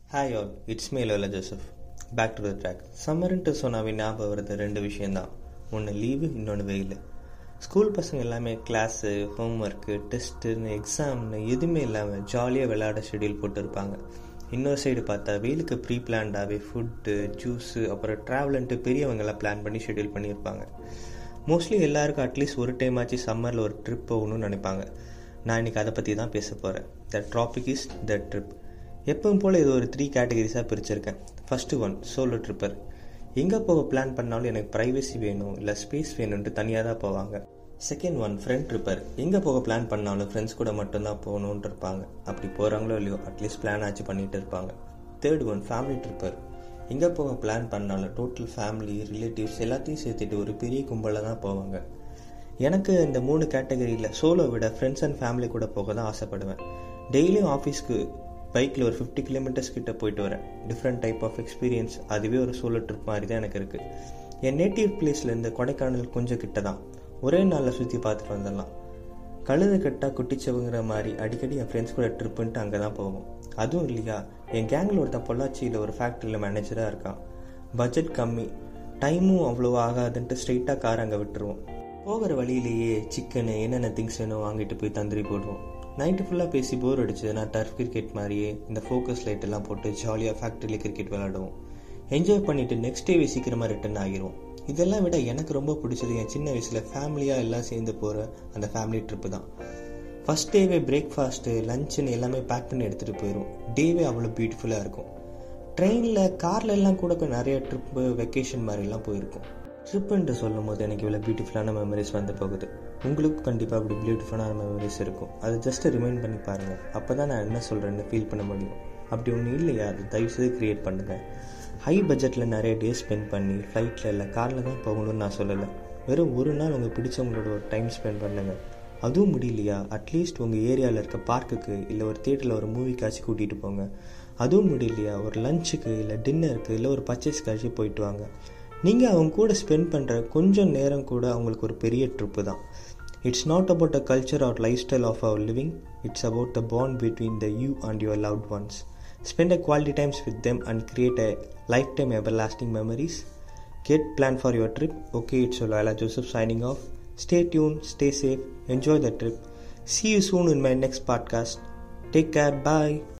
Hi all it's me Lola Joseph back to the track சம்மர்ன்ட்டு சொன்னாவே ஞாபகம் வருது ரெண்டு விஷயந்தான் ஒன்று லீவு இன்னொன்று வெயில் ஸ்கூல் பசங்க எல்லாமே கிளாஸு ஹோம் ஒர்க்கு டெஸ்ட்டுன்னு எக்ஸாம்னு எதுவுமே இல்லாமல் ஜாலியாக விளையாட ஷெடியூல் போட்டுருப்பாங்க இன்னொரு சைடு பார்த்தா வெயிலுக்கு ப்ரீ பிளான்டாகவே ஃபுட்டு ஜூஸு அப்புறம் ட்ராவல்ன்ட்டு பெரியவங்கெல்லாம் பிளான் பண்ணி ஷெடியூல் பண்ணியிருப்பாங்க மோஸ்ட்லி எல்லாருக்கும் அட்லீஸ்ட் ஒரு டைம் ஆச்சு சம்மரில் ஒரு ட்ரிப் போகணும்னு நினைப்பாங்க நான் இன்றைக்கி அதை பற்றி தான் பேச போகிறேன் the traffic is the trip எப்பவும் போல் இது ஒரு த்ரீ கேட்டகரிஸாக பிரிச்சிருக்கேன் ஃபஸ்ட்டு ஒன் சோலோ ட்ரிப்பர் எங்கே போக பிளான் பண்ணாலும் எனக்கு ப்ரைவசி வேணும் இல்லை ஸ்பேஸ் வேணும்ன்ட்டு தனியாக தான் போவாங்க செகண்ட் ஒன் ஃப்ரெண்ட் ட்ரிப்பர் எங்கே போக பிளான் பண்ணாலும் ஃப்ரெண்ட்ஸ் கூட மட்டும்தான் போகணுன்ட்டு இருப்பாங்க அப்படி போகிறாங்களோ இல்லையோ அட்லீஸ்ட் பிளான் ஆச்சு பண்ணிட்டு இருப்பாங்க தேர்ட் ஒன் ஃபேமிலி ட்ரிப்பர் எங்கே போக பிளான் பண்ணாலும் டோட்டல் ஃபேமிலி ரிலேட்டிவ்ஸ் எல்லாத்தையும் சேர்த்துட்டு ஒரு பெரிய கும்பலில் தான் போவாங்க எனக்கு இந்த மூணு கேட்டகரியில் சோலோ விட ஃப்ரெண்ட்ஸ் அண்ட் ஃபேமிலி கூட போக தான் ஆசைப்படுவேன் டெய்லியும் ஆஃபீஸ்க்கு பைக்கில் ஒரு ஃபிஃப்டி கிலோமீட்டர்ஸ் கிட்ட போயிட்டு வரேன் டிஃப்ரெண்ட் டைப் ஆஃப் எக்ஸ்பீரியன்ஸ் அதுவே ஒரு சோலோ ட்ரிப் மாதிரி தான் எனக்கு இருக்குது என் நேட்டிவ் பிளேஸ்லேருந்து கொடைக்கானல் கொஞ்சம் கிட்ட தான் ஒரே நாளில் சுற்றி பார்த்துட்டு வந்துடலாம் கழுது கட்டாக குட்டிச்சவங்கிற மாதிரி அடிக்கடி என் ஃப்ரெண்ட்ஸ் கூட ட்ரிப்புன்ட்டு அங்கே தான் போவோம் அதுவும் இல்லையா என் கேங்கில் ஒருத்தன் பொள்ளாச்சியில் ஒரு ஃபேக்ட்ரியில் மேனேஜராக இருக்கான் பட்ஜெட் கம்மி டைமும் அவ்வளோ ஆகாதுன்ட்டு ஸ்ட்ரெயிட்டாக கார் அங்கே விட்டுருவோம் போகிற வழியிலேயே சிக்கனு என்னென்ன திங்ஸ் வேணும் வாங்கிட்டு போய் தந்திரி போடுவோம் நைட்டு ஃபுல்லாக பேசி போர் அடிச்சு நான் டர்ஃப் கிரிக்கெட் மாதிரியே இந்த ஃபோக்கஸ் லைட் எல்லாம் போட்டு ஜாலியாக ஃபேக்ட்ரியில் கிரிக்கெட் விளாடுவோம் என்ஜாய் பண்ணிவிட்டு நெக்ஸ்ட் டேவே சீக்கிரமாக ரிட்டர்ன் ஆகிரும் இதெல்லாம் விட எனக்கு ரொம்ப பிடிச்சது என் சின்ன வயசில் ஃபேமிலியாக எல்லாம் சேர்ந்து போகிற அந்த ஃபேமிலி ட்ரிப்பு தான் ஃபஸ்ட் டேவே பிரேக்ஃபாஸ்ட்டு லஞ்சுன்னு எல்லாமே பேக் பண்ணி எடுத்துகிட்டு போயிடும் டேவே அவ்வளோ பியூட்டிஃபுல்லாக இருக்கும் ட்ரெயினில் காரில் எல்லாம் கூட நிறைய ட்ரிப்பு வெக்கேஷன் மாதிரிலாம் போயிருக்கும் ட்ரிப்புன்ட்டு சொல்லும் போது எனக்கு இவ்வளோ பியூட்டிஃபுல்லான மெமரிஸ் வந்து போகுது உங்களுக்கும் கண்டிப்பாக அப்படி பியூட்டிஃபுல்லான மெமரிஸ் இருக்கும் அதை ஜஸ்ட்டு ரிமைண்ட் பண்ணி பாருங்கள் அப்போ தான் நான் என்ன சொல்கிறேன்னு ஃபீல் பண்ண முடியும் அப்படி ஒன்று இல்லையா அது தயவுசெய்து க்ரியேட் பண்ணுங்கள் ஹை பட்ஜெட்டில் நிறைய டே ஸ்பெண்ட் பண்ணி ஃப்ளைட்டில் இல்லை காரில் தான் போகணும்னு நான் சொல்லலை வெறும் ஒரு நாள் உங்கள் பிடிச்சவங்களோட ஒரு டைம் ஸ்பெண்ட் பண்ணுங்கள் அதுவும் முடியலையா அட்லீஸ்ட் உங்கள் ஏரியாவில் இருக்க பார்க்குக்கு இல்லை ஒரு தேட்டரில் ஒரு மூவிக்காச்சும் கூட்டிகிட்டு போங்க அதுவும் முடியலையா ஒரு லஞ்சுக்கு இல்லை டின்னருக்கு இல்லை ஒரு பர்ச்சேஸ்க்காச்சும் போயிட்டு வாங்க நீங்கள் அவங்க கூட ஸ்பெண்ட் பண்ணுற கொஞ்சம் நேரம் கூட அவங்களுக்கு ஒரு பெரிய ட்ரிப்பு தான் it's not about a culture or lifestyle of our living it's about the bond between the you and your loved ones spend a quality times with them and create a lifetime everlasting memories get plan for your trip okay it's Lala Joseph signing off stay tuned stay safe enjoy the trip See you soon in my next podcast. Take care. Bye.